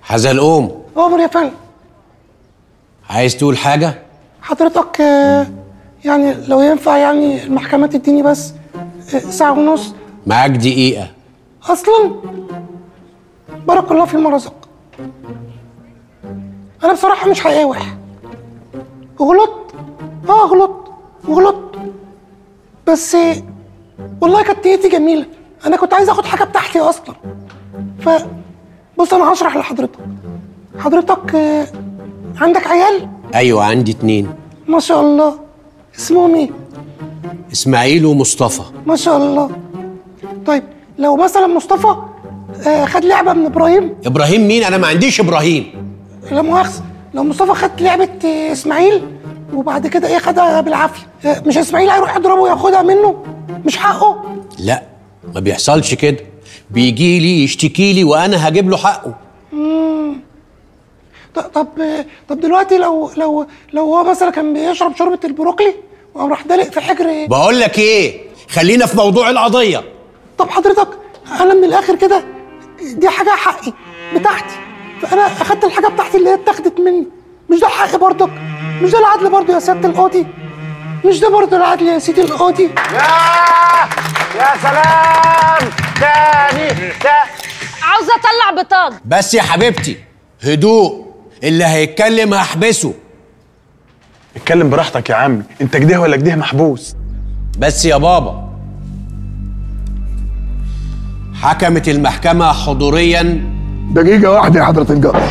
حزلقوم امر يا فندم عايز تقول حاجة؟ حضرتك آه، يعني لو ينفع يعني المحكمة تديني بس آه، ساعة ونص معاك دقيقة اصلا بارك الله فيما رزق انا بصراحة مش هقاوح غلطت اه غلطت غلطت بس آه، والله كانت نيتي جميلة انا كنت عايز اخد حاجة بتاعتي اصلا ف بص انا هشرح لحضرتك حضرتك آه، عندك عيال أيوة عندي اتنين ما شاء الله اسمهم ايه إسماعيل ومصطفى ما شاء الله طيب لو مثلا مصطفى آه، خد لعبه من ابراهيم إبراهيم مين؟ أنا ما عنديش إبراهيم لا مؤاخذه لو مصطفى خد لعبه آه، اسماعيل وبعد كده ايه خدها بالعافيه آه، مش اسماعيل هيروح يضربه وياخدها منه مش حقه لا ما بيحصلش كده بيجي لي يشتكي لي وأنا هجيب له حقه ط- طب آه، طب دلوقتي لو لو لو هو مثلا كان بيشرب شوربه البروكلي وقام راح دلق في حجر بقول لك إيه؟ خلينا في موضوع القضية طب حضرتك انا من الاخر كده دي حاجه حقي بتاعتي فانا اخدت الحاجه بتاعتي اللي هي اتاخدت مني مش ده حقي برضك مش ده العدل برضه يا سياده القاضي مش ده برضه العدل يا سيدي القاضي يا يا سلام تاني تا عاوزه اطلع بطاقه بس يا حبيبتي هدوء اللي هيتكلم هحبسه اتكلم براحتك يا عمي انت كده ولا كده محبوس بس يا بابا حكمت المحكمة حضوريا دقيقة واحدة يا حضرة القاضي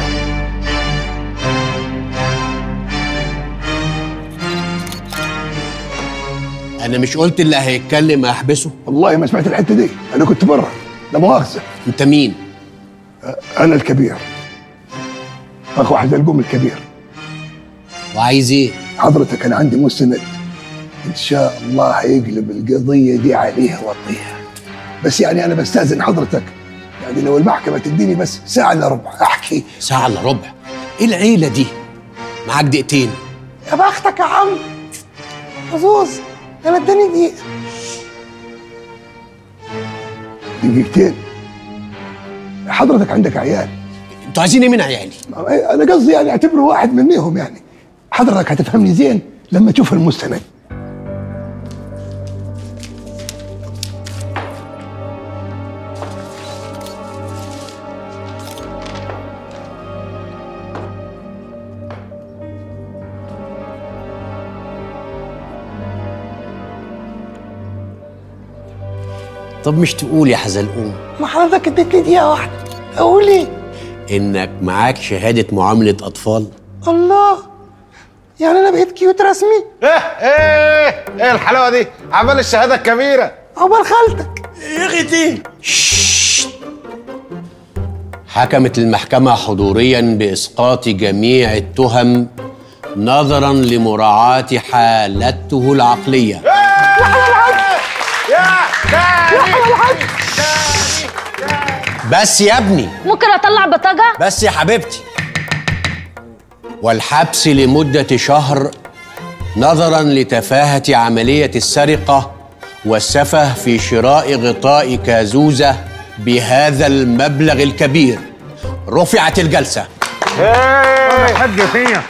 أنا مش قلت اللي هيتكلم هحبسه والله ما سمعت الحتة دي أنا كنت برا لا مؤاخذة أنت مين؟ أنا الكبير أخو أحد القوم الكبير وعايز إيه؟ حضرتك أنا عندي مستند إن شاء الله هيقلب القضية دي عليها وطيها بس يعني أنا بستأذن حضرتك يعني لو المحكمة تديني بس ساعة إلا ربع أحكي ساعة إلا ربع إيه العيلة دي؟ معاك دقيقتين يا بختك يا عم حظوظ انا اداني دقيقه دقيقتين حضرتك عندك عيال أنتوا عايزين إيه من عيالي؟ انا قصدي يعني اعتبره واحد منهم يعني حضرتك هتفهمني زين لما تشوف المستند طب مش تقول يا حزلقوم ما حضرتك اديتني دقيقه واحده اقول ايه إنك معاك شهادة معاملة أطفال؟ الله يعني انا بقيت كيوت رسمي ايه ايه ايه الحلاوه دي عمال الشهاده الكبيره عقبال خالتك حكمت المحكمة حضوريا بإسقاط جميع التهم نظرا لمراعاة حالته العقلية يا تاني بس يا ابني ممكن اطلع بطاقه بس يا حبيبتي والحبس لمدة شهر نظرا لتفاهة عملية السرقة والسفه في شراء غطاء كازوزة بهذا المبلغ الكبير رفعت الجلسة ايه حد فيا